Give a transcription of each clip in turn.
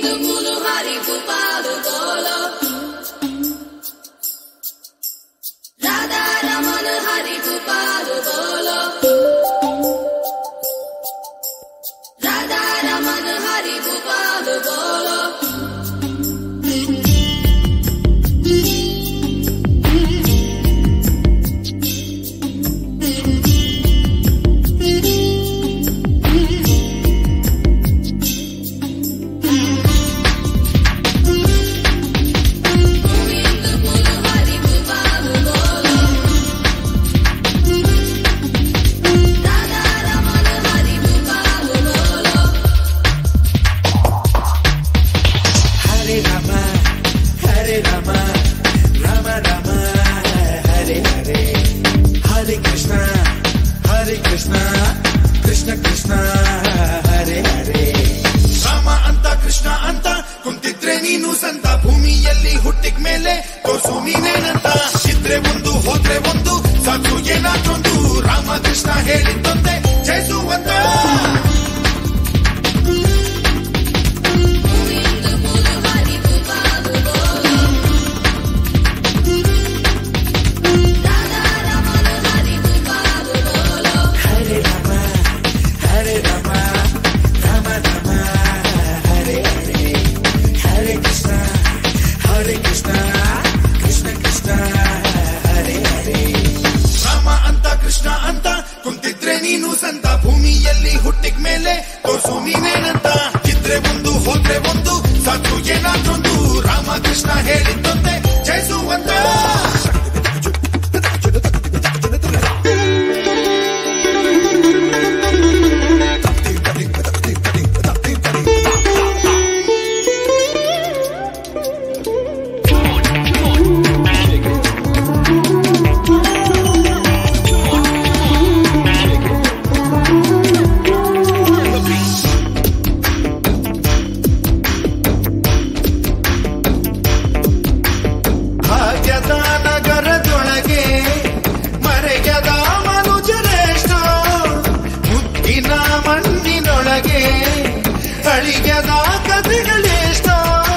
Hare Rama, Hare Rama, Rama Rama, Hare Hare, Hare Krishna, Hare Krishna, Krishna Krishna, Hare Hare. Rama ಅಂತ ಕೃಷ್ಣ ಅಂತ ಕುಂತಿದ್ರೆ ನೀನು ಸಂತ ಭೂಮಿಯಲ್ಲಿ ಹುಟ್ಟಿದ ಮೇಲೆ ತೋರ್ಸು ನೀನೇನಂತ ಇದ್ರೆ ಒಂದು ಹೋದ್ರೆ ಒಂದು ಸಾಕು ಏನಾದ್ರೊಂದು Rama Krishna ಹೇಳಿದ್ದಂತೆ ಜಯಿಸುವಂತ Hare Rama, Hare Rama, Rama Rama, Hare Hare, Hare Krishna, Hare Krishna, Krishna Krishna, Hare Hare. Rama ಅಂತ ಕೃಷ್ಣ ಅಂತ ಕುಂತಿದ್ರೆ ನೀನು ಸಂತ ಭೂಮಿಯಲ್ಲಿ ಹುಟ್ಟಿದ ಮೇಲೆ ತೋರ್ಸು ನೀನೇನಂತ ಇದ್ರೆ ಒಂದು ಹೋದ್ರೆ ಒಂದು ಸಾಕು ಏನಾದ್ರೊಂದು ರಾಮ ಕೃಷ್ಣ ಹೇಳಿದ್ದಂತೆ ಜಯಿಸುವಂತ ಭಾಗ್ಯದ ನಗರದೊಳಗೆ ಮರೆಯದ ಮನುಜರೇಷ್ಟೋ ಮುದ್ದಿನ ಮಣ್ಣಿನೊಳಗೆ ಅಳಿಯದ ಕಥೆಗಳೆಷ್ಟೋ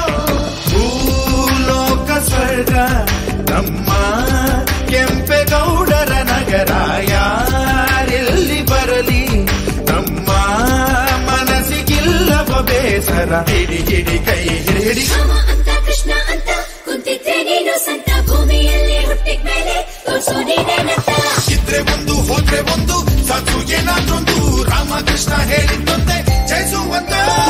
ಭೂಲೋಕ ಸ್ವರ್ಗ ನಮ್ಮ ಕೆಂಪೇಗೌಡರ ನಗರ ಯಾರೆಲ್ಲಿ ಬರಲಿ ನಮ್ಮ ಮನಸ್ಸಿಗಿಲ್ಲವ ಬೇಸರ ಹಿಡಿ ಹಿಡಿ ಕೈ ಹಿಡಿ ಹಿಡಿ ರಾಮ ಅಂತ ಕೃಷ್ಣ ಅಂತ ಕುಂತಿದ್ರೆ ನೀನು ಸಂತ ಭೂಮಿಯಲ್ಲಿ ಹುಟ್ಟಿದ ಮೇಲೆ ತೋರ್ಸು ನೀನೇನಂತ ಇದ್ರೆ ಒಂದು ಹೋದ್ರೆ ಒಂದು ಸಾಕು ಏನಾದ್ರೊಂದು ರಾಮಕೃಷ್ಣ ಹೇಳಿದ್ದಂತೆ ಜಯಿಸುವಂತ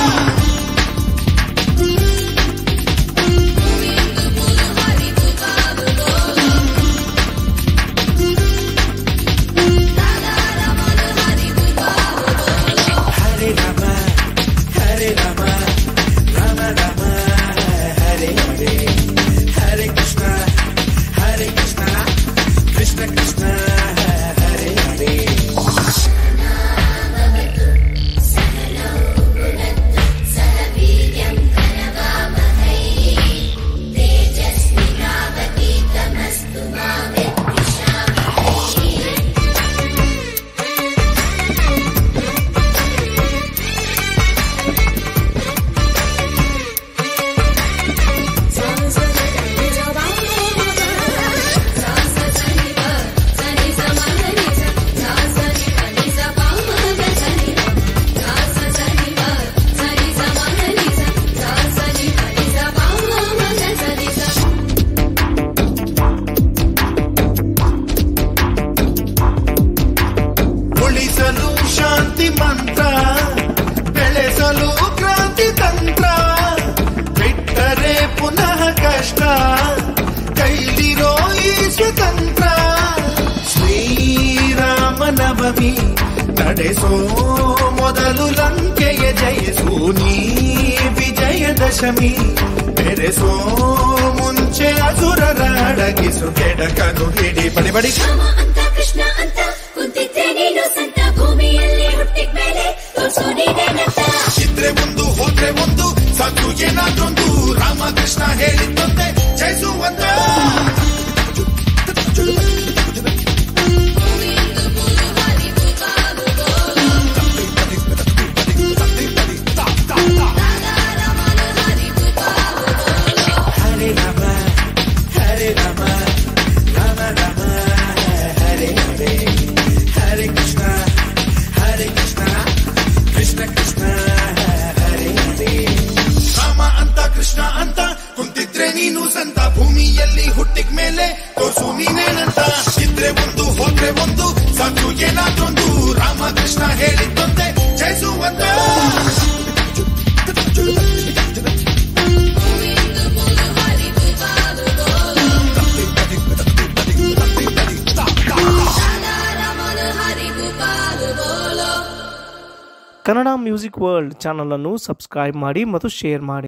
ಹರೆ ರಾಮ ಹರೆ ರಾಮ ರಾಮ ರಾಮ ಹರೆ ಹರೆ ಹರೆ ಕೃಷ್ಣ ಹರೆ ಕೃಷ್ಣ ಕೃಷ್ಣ ಕೃಷ್ಣ ಹರೆ ಹರೆ ಉಳಿಸಲು ಶಾಂತಿ ಮಂತ್ರ ಬೆಳೆಸಲು ಕ್ರಾಂತಿ ತಂತ್ರ ಬಿಟ್ಟರೆ ಪುನಃ ಕಷ್ಟ ಕೈಲಿರೋ ಈ ಸ್ವತಂತ್ರ ಶ್ರೀರಾಮನವಮಿ ನಡೆಸೋ ಮೊದಲು ಲಂಕೆಯ ಜಯಿಸು ನೀ ವಿಜಯದಶಮಿ ಬೆರೆಸೋ ಮುಂಚೆ ಅಸುರರ ಅಡಗಿಸು ಕೆಡಕನು ಹಿಡಿ ಬಡಿ ಬಡಿ ರಾಮ ಅಂತ ಕೃಷ್ಣ ಅಂತ ಕುಂತಿದ್ರೆ ನೀನು ಸಂತ ಭೂಮಿಯಲ್ಲಿ ಹುಟ್ಟಿದ ಮೇಲೆ ತೋರ್ಸು ನೀನೇನಂತ ಇದ್ರೆ ಒಂದು ಹೋದ್ರೆ ಒಂದು ಸಾಕು ಏನಾದ್ರೊಂದು ರಾಮಕೃಷ್ಣ ಹೇಳಿದ್ದಂತೆ ಜಯಿಸುವಂತ ರಾಮ ಅಂತ ಭೂಮಿಯಲ್ಲಿ ಹುಟ್ಟಿದ ಮೇಲೆ ತೋರ್ಸು ನೀನೇನಂತ ಇದ್ರೆ ಒಂದು ಹೋದ್ರೆ ಒಂದು ಸಾಕು ಏನಾದ್ರೊಂದು ರಾಮಕೃಷ್ಣ ಹೇಳಿದ್ದಂತೆ ಜಯಿಸುವಂತ ಕನ್ನಡ ಮ್ಯೂಸಿಕ್ ವರ್ಲ್ಡ್ ಚಾನಲನ್ನು ಸಬ್ಸ್ಕ್ರೈಬ್ ಮಾಡಿ ಮತ್ತು ಶೇರ್ ಮಾಡಿ